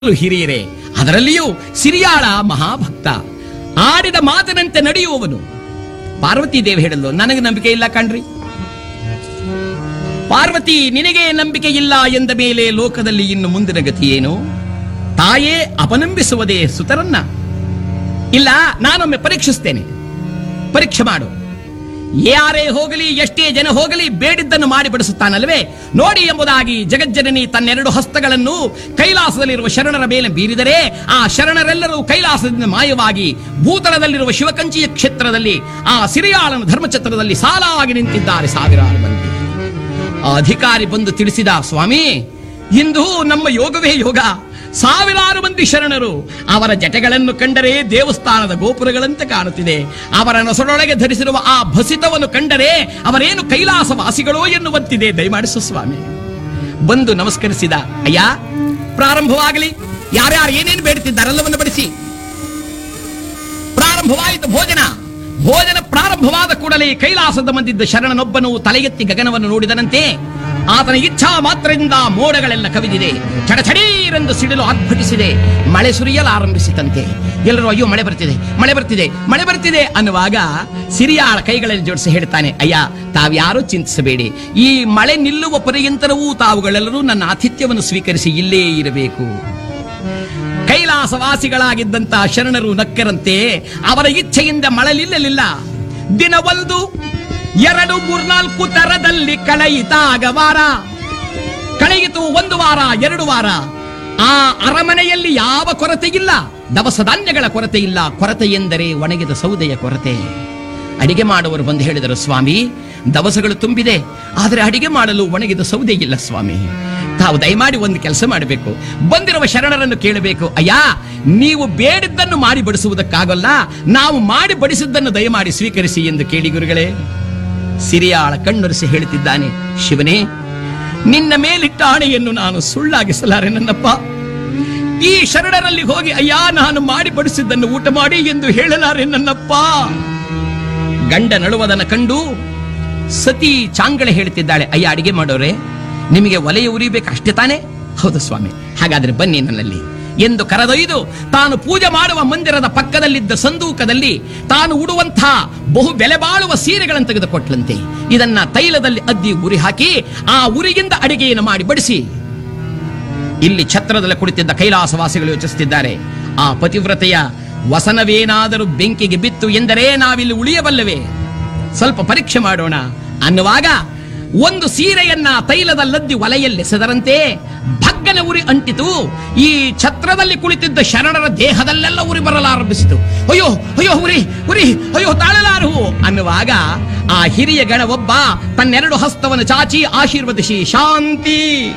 ಹಿರಿಯರೇ ಅದರಲ್ಲಿಯೂ ಸಿರಿಯಾಳ ಮಹಾಭಕ್ತ ಆಡಿದ ಮಾತಿನಂತೆ ನಡೆಯುವವನು ಪಾರ್ವತಿ ದೇವಿ ಹೇಳಲು ನನಗೆ ನಂಬಿಕೆ ಇಲ್ಲ ಕಣ್ರಿ ಪಾರ್ವತಿ ನಿನಗೆ ನಂಬಿಕೆ ಇಲ್ಲ ಎಂದ ಮೇಲೆ ಲೋಕದಲ್ಲಿ ಇನ್ನು ಮುಂದಿನ ಗತಿ ಏನು ತಾಯೇ ಅಪನಂಬಿಸುವುದೇ ಸುತರನ್ನ ಇಲ್ಲ ನಾನೊಮ್ಮೆ ಪರೀಕ್ಷಿಸ್ತೇನೆ ಪರೀಕ್ಷೆ ಮಾಡು ಯಾರೇ ಹೋಗಲಿ ಎಷ್ಟೇ ಜನ ಹೋಗಲಿ ಬೇಡಿದ್ದನ್ನು ಮಾಡಿ ಬಡಿಸುತ್ತಾನಲ್ವೇ ನೋಡಿ ಎಂಬುದಾಗಿ ಜಗಜ್ಜನನಿ ತನ್ನೆರಡು ಹಸ್ತಗಳನ್ನು ಕೈಲಾಸದಲ್ಲಿರುವ ಶರಣರ ಮೇಲೆ ಬೀರಿದರೆ ಆ ಶರಣರೆಲ್ಲರೂ ಕೈಲಾಸದಿಂದ ಮಾಯವಾಗಿ ಭೂತಳದಲ್ಲಿರುವ ಶಿವಕಂಚಿಯ ಕ್ಷೇತ್ರದಲ್ಲಿ ಆ ಸಿರಿಯಾಳನ ಧರ್ಮಛತ್ರದಲ್ಲಿ ಸಾಲಾಗಿ ನಿಂತಿದ್ದಾರೆ ಸಾವಿರಾರು ಮಂದಿ ಆ ಅಧಿಕಾರಿ ಬಂದು ತಿಳಿಸಿದ ಸ್ವಾಮಿ ಇಂದು ನಮ್ಮ ಯೋಗವೇ ಯೋಗ ಸಾವಿರಾರು ಮಂದಿ ಶರಣರು ಅವರ ಜಟೆಗಳನ್ನು ಕಂಡರೆ ದೇವಸ್ಥಾನದ ಗೋಪುರಗಳಂತೆ ಕಾಣುತ್ತಿದೆ ಅವರ ನೊಸಡೊಳಗೆ ಧರಿಸಿರುವ ಆ ಭಸಿತವನ್ನು ಕಂಡರೆ ಅವರೇನು ಕೈಲಾಸ ವಾಸಿಗಳೋ ಎನ್ನುವಂತಿದೆ ದಯಮಾಡಿಸು ಸ್ವಾಮಿ ಬಂದು ನಮಸ್ಕರಿಸಿದ ಅಯ್ಯ ಪ್ರಾರಂಭವಾಗಲಿ ಯಾರ್ಯಾರು ಏನೇನು ಬೇಡುತ್ತಿದ್ದಾರೆಲ್ಲವನ್ನು ಬಡಿಸಿ ಪ್ರಾರಂಭವಾಯಿತು ಭೋಜನ ಭೋಜನ ಪ್ರಾರಂಭವಾದ ಕೂಡಲೇ ಕೈಲಾಸದ ಮಂದಿದ್ದ ಶರಣನೊಬ್ಬನು ತಲೆಯೆತ್ತಿ ಗಗನವನ್ನು ನೋಡಿದನಂತೆ ಆತನ ಇಚ್ಛಾ ಮಾತ್ರದಿಂದ ಮೋಡಗಳೆಲ್ಲ ಕವಿದಿದೆ ಚಡಚಡೀರೆಂದು ಸಿಡಿಲು ಆರ್ಭಟಿಸಿದೆ ಮಳೆ ಸುರಿಯಲಾರಂಭಿಸಿತಂತೆ ಎಲ್ಲರೂ ಅಯ್ಯೋ ಮಳೆ ಬರ್ತಿದೆ ಮಳೆ ಬರ್ತಿದೆ ಮಳೆ ಬರ್ತಿದೆ ಅನ್ನುವಾಗ ಸಿರಿಯಾಳ ಕೈಗಳಲ್ಲಿ ಜೋಡಿಸಿ ಹೇಳ್ತಾನೆ ಅಯ್ಯ ತಾವ್ಯಾರೂ ಚಿಂತಿಸಬೇಡಿ ಈ ಮಳೆ ನಿಲ್ಲುವ ಪರ್ಯಂತರವೂ ತಾವುಗಳೆಲ್ಲರೂ ನನ್ನ ಆತಿಥ್ಯವನ್ನು ಸ್ವೀಕರಿಸಿ ಇಲ್ಲೇ ಇರಬೇಕು ಕೈಲಾಸವಾಸಿಗಳಾಗಿದ್ದಂತ ಶರಣರು ನಕ್ಕರಂತೆ ಅವರ ಇಚ್ಛೆಯಿಂದ ಮಳಲಿಲ್ಲಲಿಲ್ಲ ದಿನವೊಂದು ಎರಡು ಮೂರ್ನಾಲ್ಕು ತರದಲ್ಲಿ ಕಳೆಯಿತಾಗ ವಾರ ಕಳೆಯಿತು ಒಂದು ವಾರ ಎರಡು ವಾರ ಆ ಅರಮನೆಯಲ್ಲಿ ಯಾವ ಕೊರತೆ ಇಲ್ಲ ದವಸ ಧಾನ್ಯಗಳ ಕೊರತೆ ಇಲ್ಲ ಕೊರತೆ ಎಂದರೆ ಒಣಗಿದ ಸೌದೆಯ ಕೊರತೆ ಅಡಿಗೆ ಮಾಡುವವರು ಬಂದು ಹೇಳಿದರು ಸ್ವಾಮಿ ದವಸಗಳು ತುಂಬಿದೆ ಆದರೆ ಅಡಿಗೆ ಮಾಡಲು ಒಣಗಿದ ಸೌದೆ ಇಲ್ಲ ಸ್ವಾಮಿ ತಾವು ದಯಮಾಡಿ ಒಂದು ಕೆಲಸ ಮಾಡಬೇಕು ಬಂದಿರುವ ಶರಣರನ್ನು ಕೇಳಬೇಕು ಅಯ್ಯ ನೀವು ಬೇಡಿದ್ದನ್ನು ಮಾಡಿ ಬಡಿಸುವುದಕ್ಕಾಗಲ್ಲ ನಾವು ಮಾಡಿ ಬಡಿಸಿದ್ದನ್ನು ದಯಮಾಡಿ ಸ್ವೀಕರಿಸಿ ಎಂದು ಕೇಳಿ ಗುರುಗಳೇ ಸಿರಿಯಾಳ ಕಣ್ಣೊರೆಸಿ ಹೇಳುತ್ತಿದ್ದಾನೆ ಶಿವನೇ ನಿನ್ನ ಮೇಲಿಟ್ಟ ಆಣೆಯನ್ನು ನಾನು ಸುಳ್ಳಾಗಿಸಲಾರೆ ನನ್ನಪ್ಪ ಈ ಶರಣರಲ್ಲಿ ಹೋಗಿ ಅಯ್ಯ ನಾನು ಮಾಡಿ ಬಡಿಸಿದ್ದನ್ನು ಊಟ ಮಾಡಿ ಎಂದು ಹೇಳಲಾರೆ ನನ್ನಪ್ಪ ಗಂಡ ನಳುವುದನ್ನು ಕಂಡು ಸತಿ ಚಾಂಗಳೆ ಹೇಳ್ತಿದ್ದಾಳೆ ಅಯ್ಯ ಅಡಿಗೆ ಮಾಡೋರೆ ನಿಮಗೆ ಒಲೆಯ ಉರಿಬೇಕು ಅಷ್ಟೇ ತಾನೇ ಹೌದು ಸ್ವಾಮಿ ಹಾಗಾದ್ರೆ ಬನ್ನಿ ನನ್ನಲ್ಲಿ ಎಂದು ಕರೆದೊಯ್ದು ತಾನು ಪೂಜೆ ಮಾಡುವ ಮಂದಿರದ ಪಕ್ಕದಲ್ಲಿದ್ದ ಸಂದೂಕದಲ್ಲಿ ತಾನು ಉಡುವಂಥ ಬಹು ಬೆಲೆ ಬಾಳುವ ಸೀರೆಗಳನ್ನು ತೆಗೆದುಕೊಟ್ಲಂತೆ ಇದನ್ನ ತೈಲದಲ್ಲಿ ಅದ್ದಿ ಉರಿ ಹಾಕಿ ಆ ಉರಿಯಿಂದ ಅಡಿಗೆಯನ್ನು ಮಾಡಿ ಬಡಿಸಿ ಇಲ್ಲಿ ಛತ್ರದಲ್ಲಿ ಕುಳಿತಿದ್ದ ಕೈಲಾಸವಾಸಿಗಳು ಯೋಚಿಸುತ್ತಿದ್ದಾರೆ ಆ ಪತಿವ್ರತೆಯ ವಸನವೇನಾದರೂ ಬೆಂಕಿಗೆ ಬಿತ್ತು ಎಂದರೆ ನಾವಿಲ್ಲಿ ಉಳಿಯಬಲ್ಲವೇ ಸ್ವಲ್ಪ ಪರೀಕ್ಷೆ ಮಾಡೋಣ ಅನ್ನುವಾಗ ಒಂದು ಸೀರೆಯನ್ನ ತೈಲದಲ್ಲದ್ದಿ ಒಲೆಯಲ್ಲೆಸೆದರಂತೆ ಭಗ್ಗನ ಉರಿ ಅಂಟಿತು ಈ ಛತ್ರದಲ್ಲಿ ಕುಳಿತಿದ್ದ ಶರಣರ ದೇಹದಲ್ಲೆಲ್ಲ ಉರಿ ಬರಲಾರಂಭಿಸಿತು ಅಯ್ಯೋ ಅಯ್ಯೋ ಉರಿ ಉರಿ ಅಯ್ಯೋ ತಾಳಲಾರು ಅನ್ನುವಾಗ ಆ ಹಿರಿಯ ಗಣ ಒಬ್ಬ ತನ್ನೆರಡು ಹಸ್ತವನ್ನು ಚಾಚಿ ಆಶೀರ್ವದಿಸಿ ಶಾಂತಿ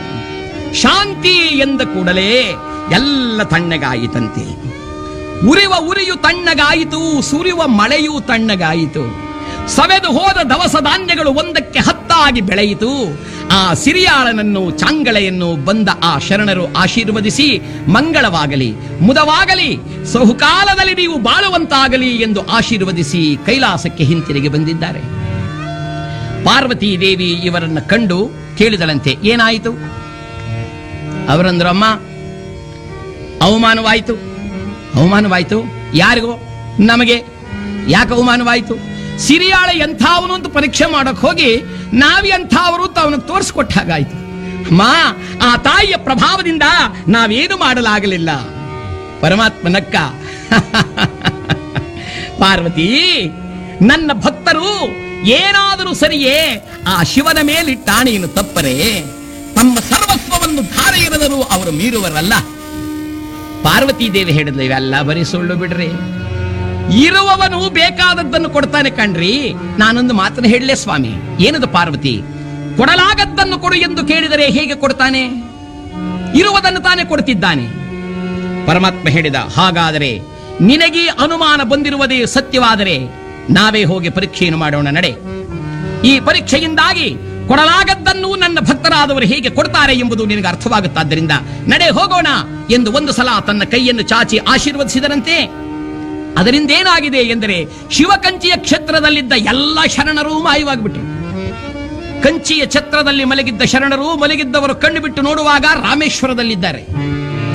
ಶಾಂತಿ ಎಂದ ಕೂಡಲೇ ಎಲ್ಲ ತಣ್ಣಗಾಯಿತಂತೆ ಉರಿವ ಉರಿಯು ತಣ್ಣಗಾಯಿತು ಸುರಿಯುವ ಮಳೆಯೂ ತಣ್ಣಗಾಯಿತು ಸವೆದು ಹೋದ ದವಸ ಧಾನ್ಯಗಳು ಒಂದಕ್ಕೆ ಹತ್ತಾಗಿ ಬೆಳೆಯಿತು ಆ ಸಿರಿಯಾಳನನ್ನು ಚಾಂಗಳೆಯನ್ನು ಬಂದ ಆ ಶರಣರು ಆಶೀರ್ವದಿಸಿ ಮಂಗಳವಾಗಲಿ ಮುದವಾಗಲಿ ಬಹುಕಾಲದಲ್ಲಿ ನೀವು ಬಾಳುವಂತಾಗಲಿ ಎಂದು ಆಶೀರ್ವದಿಸಿ ಕೈಲಾಸಕ್ಕೆ ಹಿಂತಿರುಗಿ ಬಂದಿದ್ದಾರೆ ಪಾರ್ವತಿ ದೇವಿ ಇವರನ್ನ ಕಂಡು ಕೇಳಿದಳಂತೆ ಏನಾಯಿತು ಅವರಂದ್ರು ಅಮ್ಮ ಅವಮಾನವಾಯಿತು ಅವಮಾನವಾಯಿತು ಯಾರಿಗೋ ನಮಗೆ ಯಾಕೆ ಅವಮಾನವಾಯಿತು ಸಿರಿಯಾಳ ಎಂಥವನು ಅಂತ ಪರೀಕ್ಷೆ ಮಾಡಕ್ ಹೋಗಿ ನಾವ್ ಎಂಥವರು ಅಂತ ಅವನಿಗೆ ತೋರಿಸ್ಕೊಟ್ಟ ಹಾಗಾಯ್ತು ಅಮ್ಮ ಆ ತಾಯಿಯ ಪ್ರಭಾವದಿಂದ ನಾವೇನು ಮಾಡಲಾಗಲಿಲ್ಲ ಪರಮಾತ್ಮ ನಕ್ಕ ಪಾರ್ವತಿ ನನ್ನ ಭಕ್ತರು ಏನಾದರೂ ಸರಿಯೇ ಆ ಶಿವನ ಮೇಲಿಟ್ಟ ಆಣೆಯನ್ನು ತಪ್ಪರೆ ತಮ್ಮ ಸರ್ವಸ್ವವನ್ನು ಧಾರೆ ಎರೆದರೂ ಅವರು ಮೀರುವರಲ್ಲ ಪಾರ್ವತಿ ದೇವಿ ಹೇಳಿದ್ಲು ಇವೆಲ್ಲ ಬರೀ ಸುಳ್ಳು ಬಿಡ್ರಿ ಇರುವವನು ಬೇಕಾದದ್ದನ್ನು ಕೊಡ್ತಾನೆ ಕಣ್ರಿ ನಾನೊಂದು ಮಾತನ್ನು ಹೇಳಲೇ ಸ್ವಾಮಿ ಏನದು ಪಾರ್ವತಿ ಕೊಡಲಾಗದ್ದನ್ನು ಕೊಡು ಎಂದು ಕೇಳಿದರೆ ಹೇಗೆ ಕೊಡ್ತಾನೆ ಇರುವುದನ್ನು ತಾನೇ ಕೊಡ್ತಿದ್ದಾನೆ ಪರಮಾತ್ಮ ಹೇಳಿದ ಹಾಗಾದರೆ ನಿನಗೆ ಅನುಮಾನ ಬಂದಿರುವುದೇ ಸತ್ಯವಾದರೆ ನಾವೇ ಹೋಗಿ ಪರೀಕ್ಷೆಯನ್ನು ಮಾಡೋಣ ನಡೆ ಈ ಪರೀಕ್ಷೆಯಿಂದಾಗಿ ಕೊಡಲಾಗದ್ದನ್ನು ನನ್ನ ಭಕ್ತರಾದವರು ಹೇಗೆ ಕೊಡ್ತಾರೆ ಎಂಬುದು ನಿನಗೆ ಅರ್ಥವಾಗುತ್ತಾದ್ದರಿಂದ ನಡೆ ಹೋಗೋಣ ಎಂದು ಒಂದು ಸಲ ತನ್ನ ಕೈಯನ್ನು ಚಾಚಿ ಆಶೀರ್ವದಿಸಿದರಂತೆ ಅದರಿಂದ ಏನಾಗಿದೆ ಎಂದರೆ ಶಿವಕಂಚಿಯ ಕ್ಷೇತ್ರದಲ್ಲಿದ್ದ ಎಲ್ಲ ಶರಣರೂ ಮಾಯವಾಗಿಬಿಟ್ರು ಕಂಚಿಯ ಛತ್ರದಲ್ಲಿ ಮಲಗಿದ್ದ ಶರಣರು ಮಲಗಿದ್ದವರು ಕಣ್ಣು ಬಿಟ್ಟು ನೋಡುವಾಗ ರಾಮೇಶ್ವರದಲ್ಲಿದ್ದಾರೆ